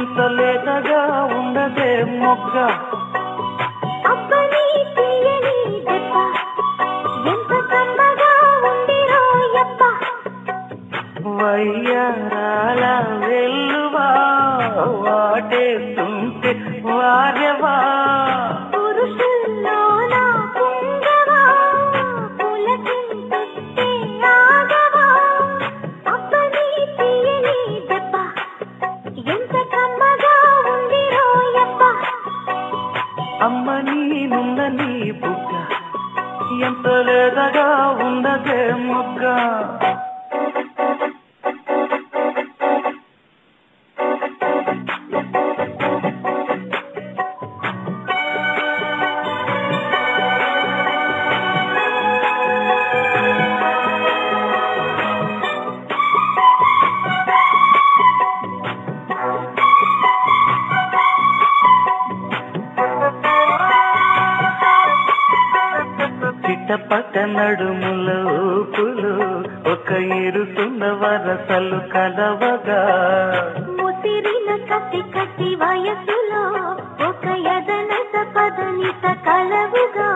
ఎంత లేతగా ఉన్నదే మొగ్గ అబ్బని తీయని దెబ్బ ఎంత కమ్మగా ఉంది రోయప్ప వయ్యారాల వెల్లువా వాటేస్తుంటే వారెవా పురుషుల్లోన పుంగవా పులకింతుస్తే ఆగవా అబ్బని తీయని దెబ్బ ఎంత కమ్మగా ఉంది రోయప్ప అమ్మ నీనున్న నీ బుగ్గ ఎంత లేతగా ఉన్నదే మొగ్గ చిట్టపట నడుముల ఊపులు ఒక ఇరుసున్న వరసలు కలవగా ముసిరిన కసి కసి వయసులో ఒక యదనత పదనిత కలవుగా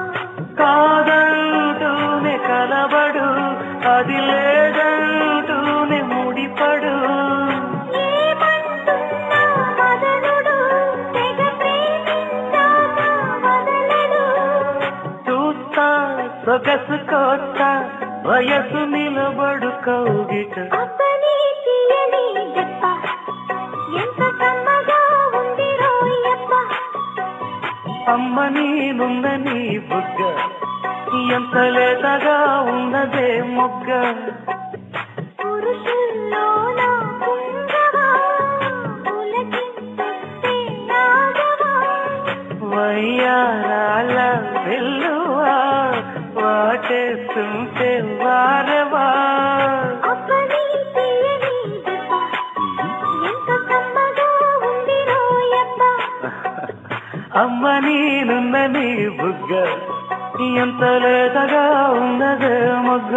కాదంటూనే కలబడు అది లేదంటూనే ముడిపడు ఏమంటున్నా మదనుడు తెగ ప్రేమించాక వదలడు చూస్తా సొగసు కోస్త వయసు నిలబడు కౌగిట అబ్బని తీయని దెబ్బ ఎంత కమ్మగా ఉంది రోయప్ప అమ్మ నీనున్న నీ బుగ్గ ఎంత లేతగా ఉన్నదే మొగ్గ పురుషుల్లోన పుంగవా పులకింతుస్తే ఆగవా వయ్యారాల వెల్లువా వాటేస్తుంటే వారెవా అబ్బని తీయని దెబ్బ ఎంత కమ్మగా ఉంది రోయప్ప అమ్మ నేనున్న నీ బుగ్గ ఎంత లేతగా ఉన్నదే మొగ్గ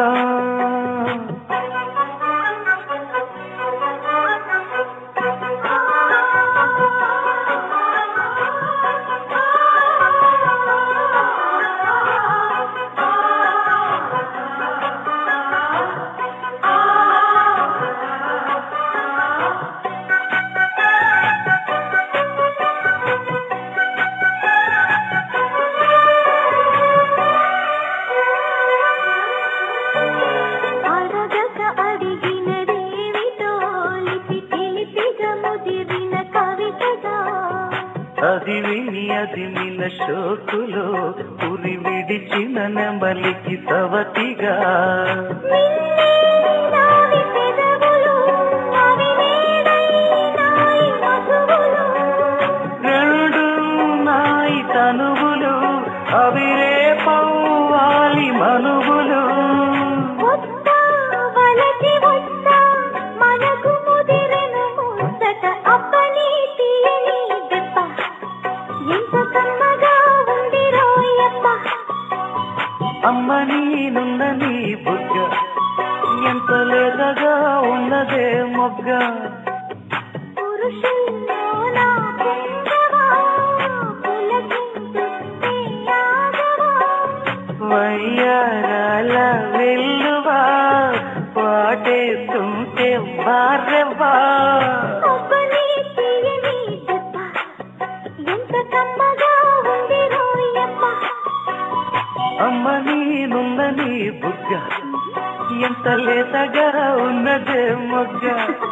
అడగక అడిగినదేమిటో లిపి తెలిపిగా ముదిరిన కవితగా అది విని అది మిన షోకులో పురి విడిచిన నెమలికి సవతిగా నిన్నే నావి పెదవులు అవి నేడైనాయి మధువులు రెండు నాయి తనువులు అవి రేపవ్వాలి మనువులు వస్తా వలచి వస్తా మనకు ముదిరెను ముచ్చట అబ్బని తీయని దెబ్బ ఎంత కమ్మగా ఉంది రోయప్ప అమ్మ నీనున్న నీ బుగ్గ ఎంత లేతగా ఉన్నదే మొగ్గ పురుషుల్లోన పుంగవా పులకింతుస్తే ఆగవా వయ్యారాల వెల్లువా వాటేస్తుంటే వారెవా అబ్బని తీయని దెబ్బ ఎంత కమ్మగా ఉంది రోయప్ప అమ్మ నీనున్న నీ బుగ్గ ఎంత లేతగా ఉన్నదే మొగ్గ